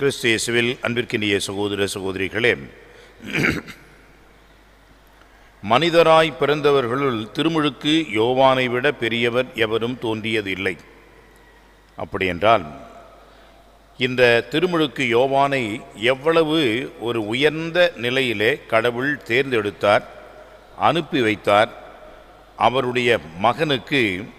கிறிஸ்து இயேசுவில் அன்பிற்கினிய சகோதர சகோதரிகளே மனிதராய் பிறந்தவர்களுள் திருமுழுக்கு யோவானை விட பெரியவர் எவரும் தோன்றியதில்லை அப்படியென்றால் இந்த திருமுழுக்கு யோவானை எவ்வளவு ஒரு உயர்ந்த நிலையிலே கடவுள் தேர்ந்தெடுத்தார் அனுப்பி வைத்தார் அவருடைய மகனுக்கு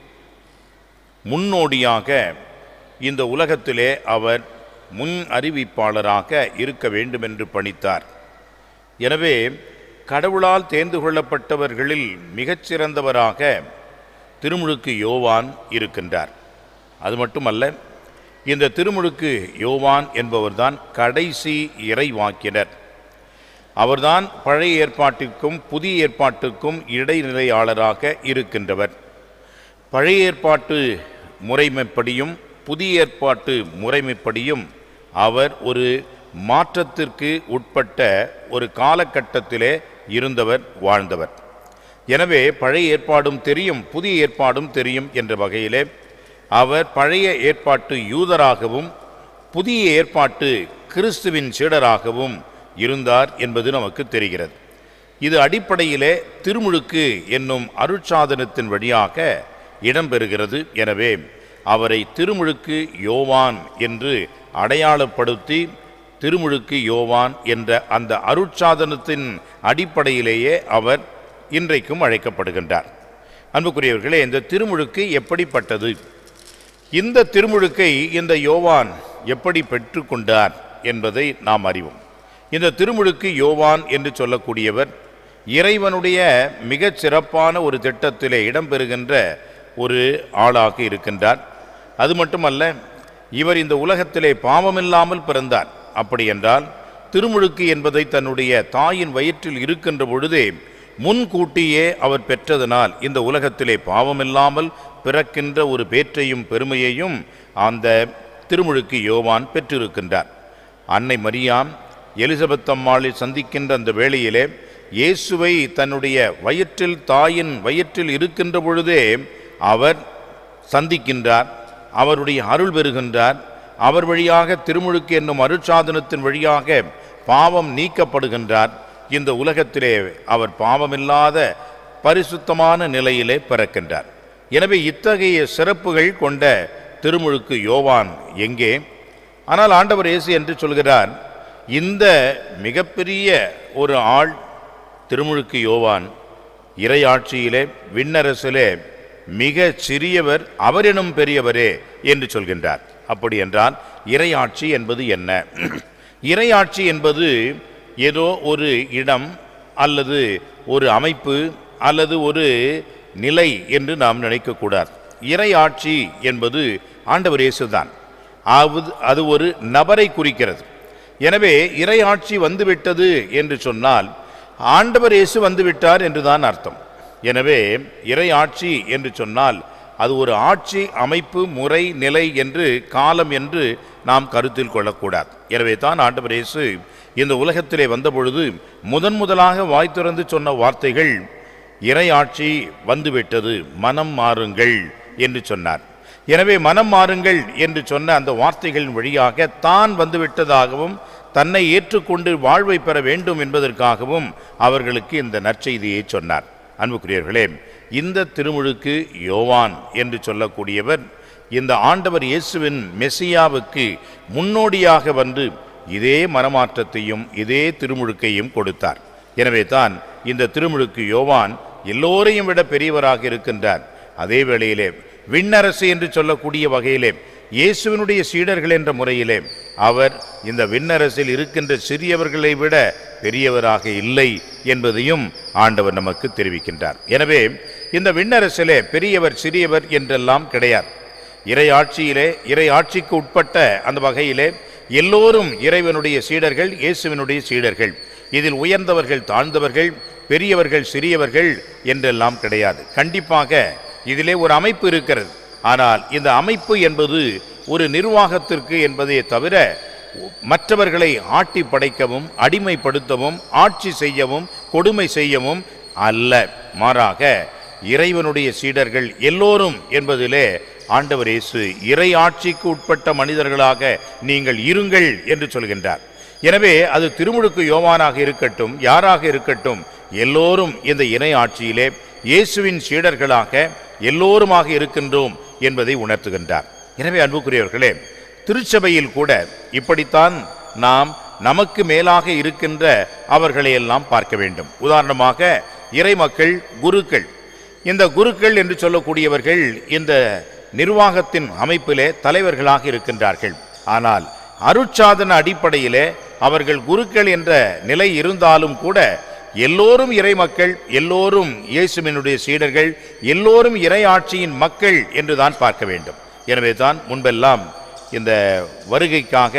முன்னோடியாக இந்த உலகத்திலே அவர் முன் அறிவிப்பாளராக இருக்க வேண்டும் என்று பணித்தார் எனவே கடவுளால் தேர்ந்து கொள்ளப்பட்டவர்களில் மிகச்சிறந்தவராக திருமுழுக்கு யோவான் இருக்கின்றார் அது மட்டுமல்ல இந்த திருமுழுக்கு யோவான் என்பவர்தான் கடைசி இறைவாக்கினர் அவர்தான் பழைய ஏற்பாட்டிற்கும் புதிய ஏற்பாட்டுக்கும் இடைநிலையாளராக இருக்கின்றவர் பழைய ஏற்பாட்டு முறைமைப்படியும் புதிய ஏற்பாட்டு முறைமைப்படியும் அவர் ஒரு மாற்றத்திற்கு உட்பட்ட ஒரு காலகட்டத்திலே இருந்தவர் வாழ்ந்தவர் எனவே பழைய ஏற்பாடும் தெரியும் புதிய ஏற்பாடும் தெரியும் என்ற வகையிலே அவர் பழைய ஏற்பாட்டு யூதராகவும் புதிய ஏற்பாட்டு கிறிஸ்துவின் சீடராகவும் இருந்தார் என்பது நமக்கு தெரிகிறது இது அடிப்படையிலே திருமுழுக்கு என்னும் அருட்சாதனத்தின் வழியாக இடம்பெறுகிறது எனவே அவரை திருமுழுக்கு யோவான் என்று அடையாளப்படுத்தி திருமுழுக்கு யோவான் என்ற அந்த அருட்சாதனத்தின் அடிப்படையிலேயே அவர் இன்றைக்கும் அழைக்கப்படுகின்றார் அன்புக்குரியவர்களே இந்த திருமுழுக்கு எப்படிப்பட்டது இந்த திருமுழுக்கை இந்த யோவான் எப்படி பெற்றுக்கொண்டார் என்பதை நாம் அறிவோம் இந்த திருமுழுக்கு யோவான் என்று சொல்லக்கூடியவர் இறைவனுடைய மிகச் சிறப்பான ஒரு திட்டத்திலே இடம்பெறுகின்ற ஒரு ஆளாக இருக்கின்றார் அது மட்டுமல்ல இவர் இந்த உலகத்திலே பாவமில்லாமல் பிறந்தார் அப்படி என்றால் திருமுழுக்கு என்பதை தன்னுடைய தாயின் வயிற்றில் இருக்கின்ற பொழுதே முன்கூட்டியே அவர் பெற்றதனால் இந்த உலகத்திலே பாவமில்லாமல் பிறக்கின்ற ஒரு பேற்றையும் பெருமையையும் அந்த திருமுழுக்கு யோவான் பெற்றிருக்கின்றார் அன்னை மரியாம் எலிசபெத் அம்மாளை சந்திக்கின்ற அந்த வேளையிலே இயேசுவை தன்னுடைய வயிற்றில் தாயின் வயிற்றில் இருக்கின்ற பொழுதே அவர் சந்திக்கின்றார் அவருடைய அருள் பெறுகின்றார் அவர் வழியாக திருமுழுக்கு என்னும் அருட்சாதனத்தின் வழியாக பாவம் நீக்கப்படுகின்றார் இந்த உலகத்திலே அவர் பாவமில்லாத பரிசுத்தமான நிலையிலே பிறக்கின்றார் எனவே இத்தகைய சிறப்புகள் கொண்ட திருமுழுக்கு யோவான் எங்கே ஆனால் ஆண்டவர் இயேசு என்று சொல்கிறார் இந்த மிகப்பெரிய ஒரு ஆள் திருமுழுக்கு யோவான் இறையாட்சியிலே விண்ணரசிலே மிக சிறியவர் அவரெனும் பெரியவரே என்று சொல்கின்றார் அப்படி என்றால் இறையாட்சி என்பது என்ன இறையாட்சி என்பது ஏதோ ஒரு இடம் அல்லது ஒரு அமைப்பு அல்லது ஒரு நிலை என்று நாம் நினைக்கக்கூடாது இறையாட்சி என்பது ஆண்டவர் இயேசுதான் அது அது ஒரு நபரை குறிக்கிறது எனவே இறையாட்சி வந்துவிட்டது என்று சொன்னால் ஆண்டவர் இயேசு வந்துவிட்டார் என்றுதான் அர்த்தம் எனவே இறையாட்சி என்று சொன்னால் அது ஒரு ஆட்சி அமைப்பு முறை நிலை என்று காலம் என்று நாம் கருத்தில் கொள்ளக்கூடாது எனவே தான் ஆண்டவர் இயேசு இந்த உலகத்திலே வந்தபொழுது முதன் முதலாக வாய் திறந்து சொன்ன வார்த்தைகள் இறையாட்சி வந்துவிட்டது மனம் மாறுங்கள் என்று சொன்னார் எனவே மனம் மாறுங்கள் என்று சொன்ன அந்த வார்த்தைகளின் வழியாக தான் வந்துவிட்டதாகவும் தன்னை ஏற்றுக்கொண்டு வாழ்வை பெற வேண்டும் என்பதற்காகவும் அவர்களுக்கு இந்த நற்செய்தியை சொன்னார் அன்புக்குரியவர்களே இந்த திருமுழுக்கு யோவான் என்று சொல்லக்கூடியவர் இந்த ஆண்டவர் இயேசுவின் மெசியாவுக்கு முன்னோடியாக வந்து இதே மனமாற்றத்தையும் இதே திருமுழுக்கையும் கொடுத்தார் எனவே தான் இந்த திருமுழுக்கு யோவான் எல்லோரையும் விட பெரியவராக இருக்கின்றார் அதே வேளையிலே விண்ணரசு என்று சொல்லக்கூடிய வகையிலே இயேசுவினுடைய சீடர்கள் என்ற முறையிலே அவர் இந்த விண்ணரசில் இருக்கின்ற சிறியவர்களை விட பெரியவராக இல்லை என்பதையும் ஆண்டவர் நமக்கு தெரிவிக்கின்றார் எனவே இந்த விண்ணரசிலே பெரியவர் சிறியவர் என்றெல்லாம் கிடையாது இறை ஆட்சியிலே இறை ஆட்சிக்கு உட்பட்ட அந்த வகையிலே எல்லோரும் இறைவனுடைய சீடர்கள் இயேசுவினுடைய சீடர்கள் இதில் உயர்ந்தவர்கள் தாழ்ந்தவர்கள் பெரியவர்கள் சிறியவர்கள் என்றெல்லாம் கிடையாது கண்டிப்பாக இதிலே ஒரு அமைப்பு இருக்கிறது ஆனால் இந்த அமைப்பு என்பது ஒரு நிர்வாகத்திற்கு என்பதே தவிர மற்றவர்களை ஆட்டி படைக்கவும் அடிமைப்படுத்தவும் ஆட்சி செய்யவும் கொடுமை செய்யவும் அல்ல மாறாக இறைவனுடைய சீடர்கள் எல்லோரும் என்பதிலே ஆண்டவர் இயேசு இறை ஆட்சிக்கு உட்பட்ட மனிதர்களாக நீங்கள் இருங்கள் என்று சொல்கின்றார் எனவே அது திருமுழுக்கு யோவானாக இருக்கட்டும் யாராக இருக்கட்டும் எல்லோரும் இந்த இறை ஆட்சியிலே இயேசுவின் சீடர்களாக எல்லோருமாக இருக்கின்றோம் என்பதை உணர்த்துகின்றார் எனவே அன்புக்குரியவர்களே திருச்சபையில் கூட இப்படித்தான் நாம் நமக்கு மேலாக இருக்கின்ற அவர்களை எல்லாம் பார்க்க வேண்டும் உதாரணமாக இறைமக்கள் குருக்கள் இந்த குருக்கள் என்று சொல்லக்கூடியவர்கள் இந்த நிர்வாகத்தின் அமைப்பிலே தலைவர்களாக இருக்கின்றார்கள் ஆனால் அருட்சாதன அடிப்படையிலே அவர்கள் குருக்கள் என்ற நிலை இருந்தாலும் கூட எல்லோரும் இறைமக்கள் எல்லோரும் இயேசுவினுடைய சீடர்கள் எல்லோரும் இறை ஆட்சியின் மக்கள் என்றுதான் பார்க்க வேண்டும் எனவே தான் முன்பெல்லாம் இந்த வருகைக்காக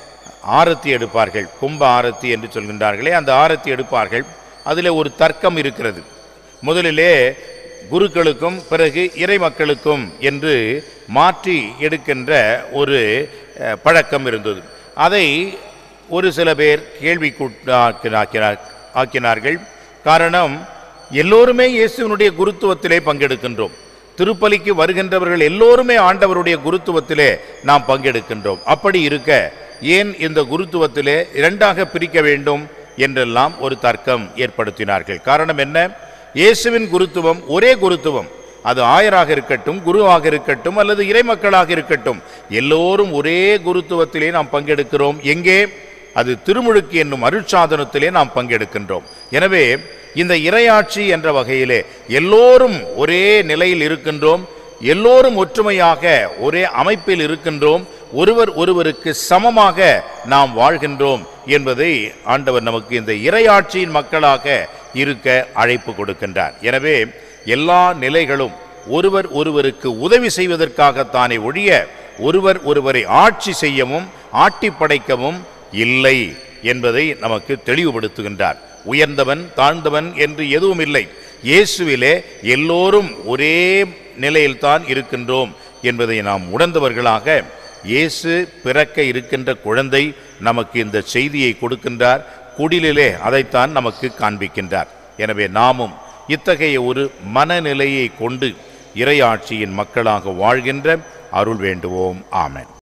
ஆரத்தி எடுப்பார்கள் கும்ப ஆரத்தி என்று சொல்கின்றார்களே அந்த ஆரத்தி எடுப்பார்கள் அதில் ஒரு தர்க்கம் இருக்கிறது முதலிலே குருக்களுக்கும் பிறகு இறைமக்களுக்கும் என்று மாற்றி எடுக்கின்ற ஒரு அஹ், பழக்கம் இருந்தது அதை ஒரு சில பேர் கேள்விக்குட்டாக்கினார் ஆக்கினார்கள் காரணம் எல்லோருமே இயேசுவினுடைய குருத்துவத்திலே பங்கெடுக்கின்றோம் திருப்பலிக்கு வருகின்றவர்கள் எல்லோருமே ஆண்டவருடைய குருத்துவத்திலே நாம் பங்கெடுக்கின்றோம் அப்படி இருக்க ஏன் இந்த குருத்துவத்திலே இரண்டாக பிரிக்க வேண்டும் என்றெல்லாம் ஒரு தர்க்கம் ஏற்படுத்தினார்கள் காரணம் என்ன இயேசுவின் குருத்துவம் ஒரே குருத்துவம் அது ஆயராக இருக்கட்டும் குருவாக இருக்கட்டும் அல்லது இறைமக்களாக இருக்கட்டும் எல்லோரும் ஒரே குருத்துவத்திலே நாம் பங்கெடுக்கிறோம் எங்கே அது திருமுழுக்கு என்னும் அருட்சாதனத்திலே நாம் பங்கெடுக்கின்றோம் எனவே இந்த இறையாட்சி என்ற வகையிலே எல்லோரும் ஒரே நிலையில் இருக்கின்றோம் எல்லோரும் ஒற்றுமையாக ஒரே அமைப்பில் இருக்கின்றோம் ஒருவர் ஒருவருக்கு சமமாக நாம் வாழ்கின்றோம் என்பதை ஆண்டவர் நமக்கு இந்த இறையாட்சியின் மக்களாக இருக்க அழைப்பு கொடுக்கின்றார் எனவே எல்லா நிலைகளும் ஒருவர் ஒருவருக்கு உதவி செய்வதற்காகத்தானே ஒழிய ஒருவர் ஒருவரை ஆட்சி செய்யவும் ஆட்டி படைக்கவும் இல்லை என்பதை நமக்கு தெளிவுபடுத்துகின்றார் உயர்ந்தவன் தாழ்ந்தவன் என்று எதுவும் இல்லை இயேசுவிலே எல்லோரும் ஒரே நிலையில்தான் இருக்கின்றோம் என்பதை நாம் உணர்ந்தவர்களாக இயேசு பிறக்க இருக்கின்ற குழந்தை நமக்கு இந்த செய்தியை கொடுக்கின்றார் குடிலிலே அதைத்தான் நமக்கு காண்பிக்கின்றார் எனவே நாமும் இத்தகைய ஒரு மனநிலையை கொண்டு இறையாட்சியின் மக்களாக வாழ்கின்ற அருள் வேண்டுவோம் ஆமென்